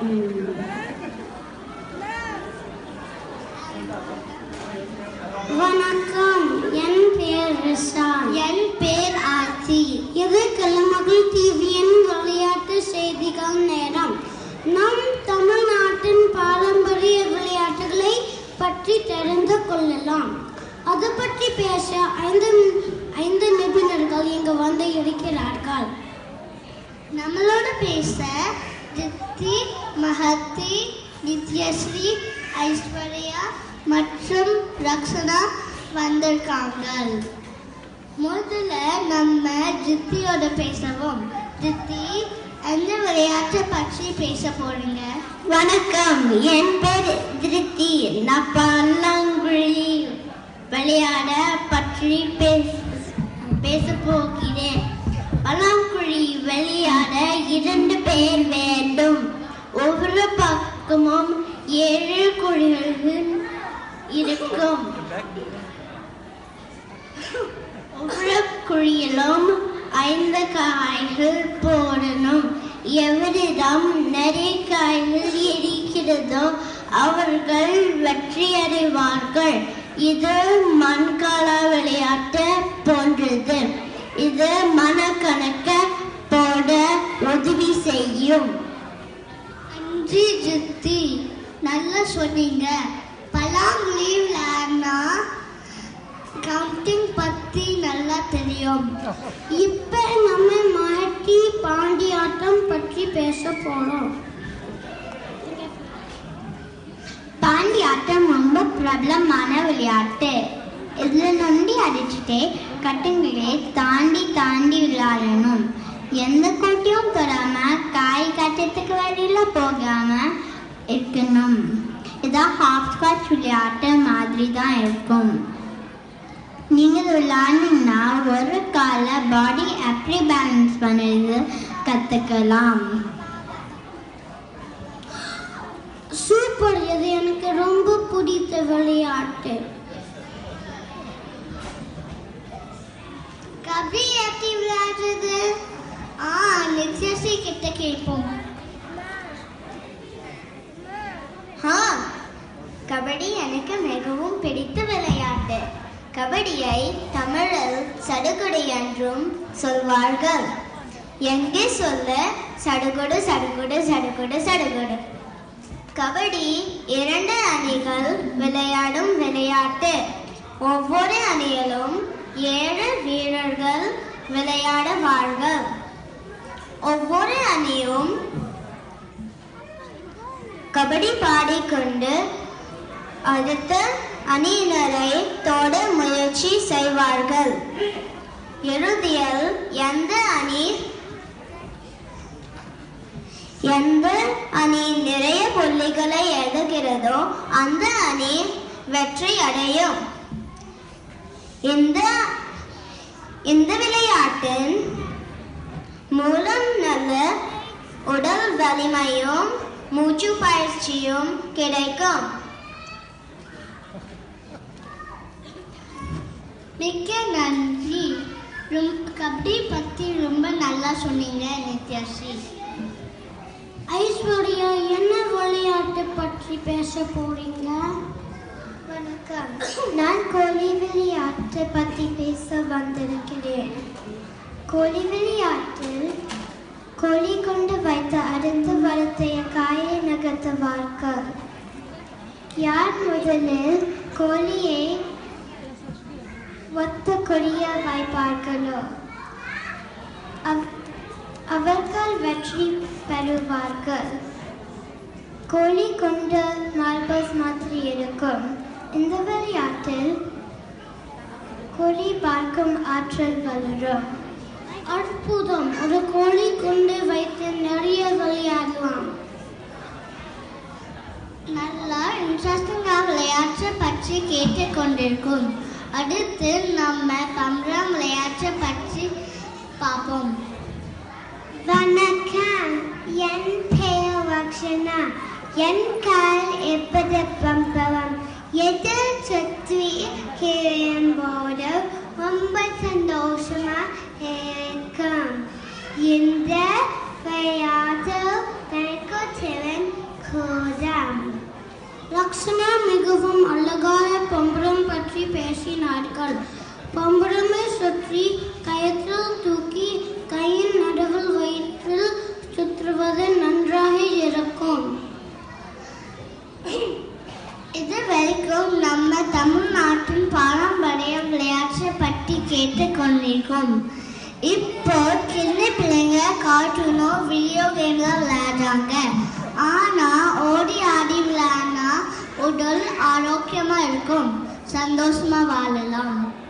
வணக்கம் என் பெயர் ரிஷான் என் பெயர் ஆச்சி இது கிளமகள் டிவியின் விளையாட்டு செய்திகள் நேரம் நம் தமிழ்நாட்டின் பாரம்பரிய விளையாட்டுகளை பற்றி தெரிந்து கொள்ளலாம் அது பற்றி பேச ஐந்து ஐந்து நிபுணர்கள் இங்கு வந்து இருக்கிறார்கள் நம்மளோட பேச தித்தி மஹத்தி நித்யஸ்ரீ ஐஸ்வர்யா மற்றும் ரக்ஷனா வந்திருக்காங்க முதல்ல நம்ம ஜித்தியோட பேசவும் ஜித்தி எந்த விளையாட்டை பற்றி பேச போறீங்க வணக்கம் என் பேர் திருத்தி நான் பல்லாங்குழி விளையாட பற்றி பேச பேச போகிறேன் பல்லாங்குழி விளையாட இரண்டு பேர் வேண்டும் ஒவ்வொரு பக்கமும் ஏழு குழிகள் இருக்கும் ஒவ்வொரு குழியிலும் ஐந்து காய்கள் போடணும் எவரிடம் நிறைய காய்கள் இருக்கிறதோ அவர்கள் வெற்றி அடைவார்கள் இது மண்கால விளையாட்டு போன்றது இது மனக்கணக்க போட உதவி செய்யும் அஞ்சு ஜித்தி நல்லா சொன்னீங்க பல்லாங்குழி விளையாடினா கவுண்டிங் பத்தி நல்லா தெரியும் இப்ப நம்ம மாட்டி பாண்டி ஆட்டம் பற்றி பேச போறோம் பாண்டி ஆட்டம் ரொம்ப பிரபலமான விளையாட்டு இதுல நொண்டி அடிச்சுட்டே கட்டுங்களே தாண்டி தாண்டி விளையாடணும் எந்த கூட்டியும் தொடாம காய் கட்டத்துக்கு வழியில போகாம இருக்கணும் இதான் ஹாப் ஸ்காட்ச் விளையாட்டு மாதிரி தான் இருக்கும் நீங்க இது விளையாடினீங்கன்னா ஒரு கால பாடி எப்படி பேலன்ஸ் பண்ணுறது கத்துக்கலாம் சூப்பர் இது எனக்கு ரொம்ப பிடித்த விளையாட்டு கபடி எப்படி விளையாடுறது ஆ நித்யஸ்ரீ கிட்ட கேட்போம் ஆ கபடி எனக்கு மிகவும் பிடித்த விளையாட்டு கபடியை தமிழில் சடுகுடு என்றும் சொல்வார்கள் எங்கே சொல்ல சடுகுடு சடுகுடு சடுகுடு சடுகுடு கபடி இரண்டு அணிகள் விளையாடும் விளையாட்டு ஒவ்வொரு அணியிலும் ஏழு வீரர்கள் விளையாடுவார்கள் ஒவ்வொரு அணியும் கபடி பாடிக்கொண்டு அடுத்த அணியினரை தொட முயற்சி செய்வார்கள் இறுதியில் எந்த அணி எந்த அணி நிறைய புள்ளிகளை எழுதுகிறதோ அந்த அணி வெற்றி அடையும் இந்த இந்த விளையாட்டின் மூலம் நல்ல உடல் வலிமையும் மூச்சு பயிற்சியும் கிடைக்கும் மிக்க நன்றி ரொம் கபடி பத்தி ரொம்ப நல்லா சொன்னீங்க நித்யஸ்ரீ ஐஸ்வர்யா என்ன விளையாட்டு பற்றி பேச போறீங்க வணக்கம் நான் கோழி விளையாட்டு பற்றி பேச வந்திருக்கிறேன் கோழி விளையாட்டில் கோழி கொண்டு வைத்த அடுத்த வரத்தைய காயை நகர்த்துவார்கள் யார் முதலில் கோழியை ஒத்த கொடிய வைப்பார்களோ அவ்- அவர்கள் வெற்றி பெறுவார்கள் கோழி கொண்ட மார்பல்ஸ் மாதிரி இருக்கும் இந்த விளையாட்டில் கோழி பார்க்கும் ஆற்றல் வளரும் அற்புதம் ஒரு கோழி கொண்டு வைத்து நிறைய விளையாடலாம் நல்லா இன்ட்ரெஸ்டிங்காக விளையாட்டை பற்றி கேட்டுக்கொண்டிருக்கும் அடுத்து நம்ம பம்பரம் விளையாட்டை பற்றி பார்ப்போம் வணக்கம் என் பெயர் ரக்ஷனா என் கால் எப்பது பம்பரம் எதிர் சுற்றி கிழியும் போது ரொம்ப சந்தோஷமா இருக்கும் இந்த விளையாட்டு எனக்கு தெரிந்த கூடம் லக்ஷ்மணா மிகவும் அழகான பம்பரம் பற்றி பேசினார்கள் பம்பரமை சுற்றி கயத்தில் தூக்கி கையின் நடுவில் வயிற்றில் சுற்றுவது நன்றாக இருக்கும் இது வரைக்கும் நம்ம தமிழ்நாட்டின் பாரம்பரிய விளையாட்டை பற்றி கேட்டுக்கொண்டிருக்கோம் இப்போ சின்ன பிள்ளைங்க கார்ட்டூனோ வீடியோ கேம்ல விளையாடுறாங்க ஆனா ஓடி ஆடி விளையாடினா உடல் ஆரோக்கியமா இருக்கும் சந்தோஷமா வாழலாம்